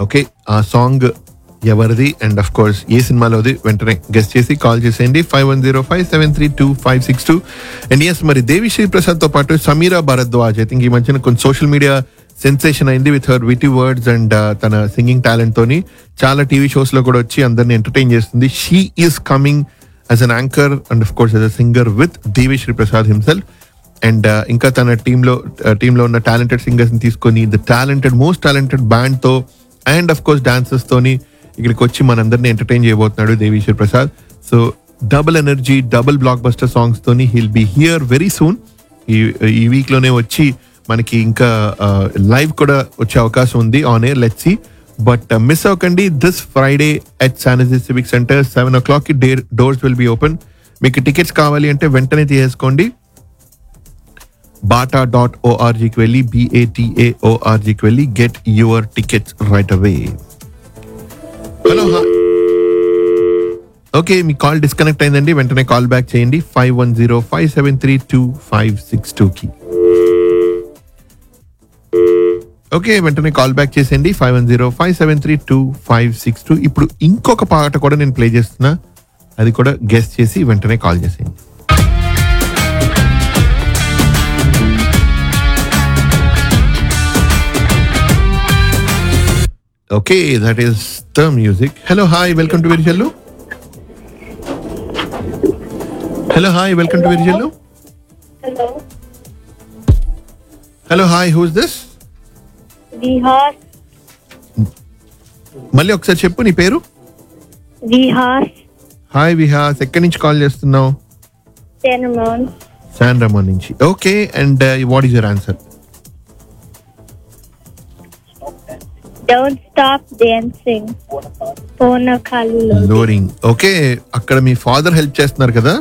Okay ఆ song ఎవరిది and of course ఏ సినిమాలోది వెంటనే గెస్ట్ చేసి కాల్ చేసేయండి five one zero five seven three two five six two and S మరి దేవిశ్రీ ప్రసాద్ తో పాటు సమీరా భరద్వాజ్ ఐ థింక్ ఈ మధ్యన కొంచెం సోషల్ మీడియా సెన్సేషన్ అయింది with her witty words and తన సింగింగ్ టాలెంట్ తోని చాలా టీవీ షోస్ లో కూడా వచ్చి అందరిని ఎంటర్టైన్ చేస్తుంది she is coming as an anchor and of course as a singer with Devi Sri Prasad himself and ఇంకా తన టీంలో టీంలో ఉన్న టాలెంటెడ్ సింగర్స్ ని తీసుకొని the talented most talented band తో అండ్ అఫ్ కోర్స్ డాన్సర్స్ తోని ఇక్కడికి వచ్చి మనందరిని ఎంటర్టైన్ చేయబోతున్నాడు Devi Sri Prasad so double energy double blockbuster songs తోని will be here very soon ఈ ఈ వీక్ లోనే వచ్చి మనకి ఇంకా లైవ్ కూడా వచ్చే అవకాశం ఉంది on air let see but miss అవ్వకండి దిస్ ఫ్రైడే ఎట్ సానజీ civic centre seven o'clock కి డోర్స్ విల్ బి ఓపెన్ మీకు టికెట్స్ కావాలి అంటే వెంటనే తీసేసుకోండి బాటా డాట్ ఓఆర్జీకి వెళ్ళి బిఏటిఏ ఓఆర్జీకి వెళ్ళి get your tickets right away hello okay మీ కాల్ డిస్కనెక్ట్ అయిందండి వెంటనే కాల్ బ్యాక్ చేయండి five one zero five seven three two five six two కి ఓకే వెంటనే కాల్ బ్యాక్ చేసేయండి five one zero five seven three two five six two ఇప్పుడు ఇంకొక పాట కూడా నేను ప్లే చేస్తున్నా అది కూడా గెస్ట్ చేసి వెంటనే కాల్ చేసేయండి okay that is the music hello hi welcome to Virijallu hello hi welcome to Virijallu Hello. Hello hi who's this Vihar. మళ్ళీ ఒకసారి చెప్పు నీ పేరు Vihar. హాయ్ విహాస్ ఎక్కడి నుంచి కాల్ చేస్తున్నావు Cinnamon. శాన్ రమన్ నుంచి okay and what is your answer Don't stop dancing. Pona Kalilo. లోరింగ్ ఓకే అక్కడ మీ ఫాదర్ హెల్ప్ చేస్తున్నారు కదా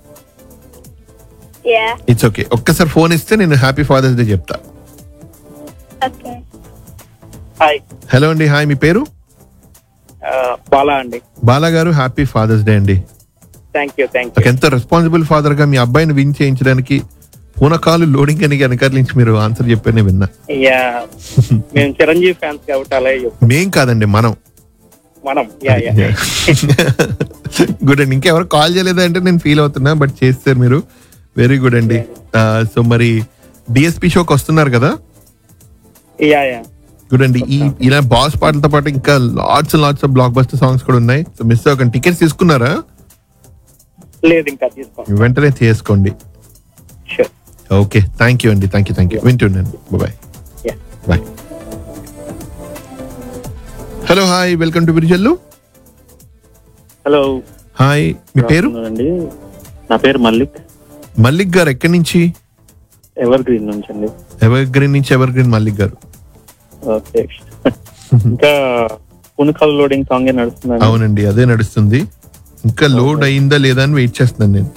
Yeah. ఇట్స్ ఓకే ఒక్కసారి ఫోన్ ఇస్తే నేను హ్యాపీ ఫాదర్స్ డే చెప్తా Okay. హాయ్ హలో అండి హాయ్ మీ పేరు ఆ, బాలా అండి Bala garu happy father's day అండి థ్యాంక్ యూ థ్యాంక్ నాకు యూ ఎంత రెస్పాన్సిబుల్ ఫాదర్ గా మీ అబ్బాయిని విన్ చేయించడానికి పూనకాలు లోడింగ్ అని వెనకాల నుంచి మీరు ఆన్సర్ చెప్పానే విన్నా యా మేము చిరంజీవి ఫ్యాన్స్ కాబట్టి అలాగే చెప్తాం. మేం కాదండి మనం మనం యా యా గుడ్ అండి ఇంకెవరు కాల్ చేయలేదా అంటే నేను ఫీల్ అవుతున్నా బట్ చేస్తారు మీరు వెరీ గుడ్ అండి సో మరి డిఎస్పి షోకి వస్తున్నారు కదా యా యా గుడ్ అండి ఈ ఇలా బాస్ పాటలతో పాటు ఇంకా lots lots of blockbuster songs కూడా ఉన్నాయి సో మిస్ అవ్వకండి టికెట్స్ తీసుకున్నారా లేదు ఇంకా తీసుకోండి వెంటనే తీసుకోండి షూర్ ఓకే థ్యాంక్ యూ అండి థ్యాంక్ యూ థ్యాంక్ యూ వింటుండండి bye yeah bye hello hi welcome to Virijallu hello hi మీ పేరు అండి నా పేరు మల్లిక్ మల్లిక్ గారు ఎక్కడి నుంచి ఎవర్ గ్రీన్ నుంచి అండి ఎవర్ గ్రీన్ నుంచి evergreen Mallik garu okay ఇంకా పునకాల లోడింగ్ సాంగ్ ఏ నడుస్తుందండి అవునండి అదే నడుస్తుంది ఇంకా లోడ్ అయిందా లేదా అని వెయిట్ చేస్తున్నాను నేను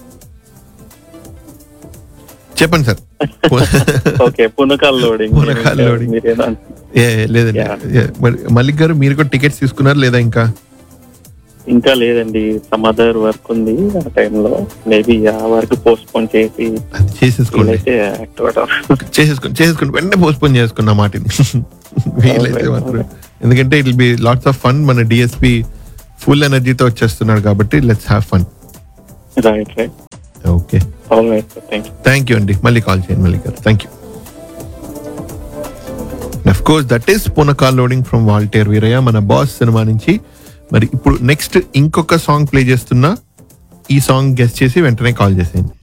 చెప్పండి సార్ ఓకే పునకాల లోడింగ్ పునకాల loading. మీరేదో ఏ, లేదండి Yeah. ఏ, మరి మల్లిక్ గారు మీరు కూడా టికెట్స్ తీసుకున్నారు లేదా ఇంకా ఇంకా లేదండి సమ్ అదర్ వర్క్ ఉంది ఆ టైంలో మేబీ ఆ వర్క్ పోస్ట్ పోన్ చేసి అది చేసేసుకోండి వీలైతే యాక్టివేట్ చేసేసుకోండి చేసేసుకోండి వెంటనే పోస్ట్పోన్ చేసుకున్న మాటిని వీలైతే మాత్రం ఎందుకంటే it be lots of fun మన డిఎస్పి ఫుల్ ఎనర్జీతో వచ్చేస్తున్నాడు కాబట్టి let's have fun right right okay all right thank you thank you అండి మళ్ళీ కాల్ చేయండి మళ్ళీ గారు thank you of course that is పునకాల్ లోడింగ్ ఫ్రమ్ వాల్టేర్ వీరయ్య మన బాస్ సినిమా నుంచి మరి ఇప్పుడు నెక్స్ట్ ఇంకొక సాంగ్ ప్లే చేస్తున్నా ఈ సాంగ్ గెస్ట్ చేసి వెంటనే కాల్ చేసేయండి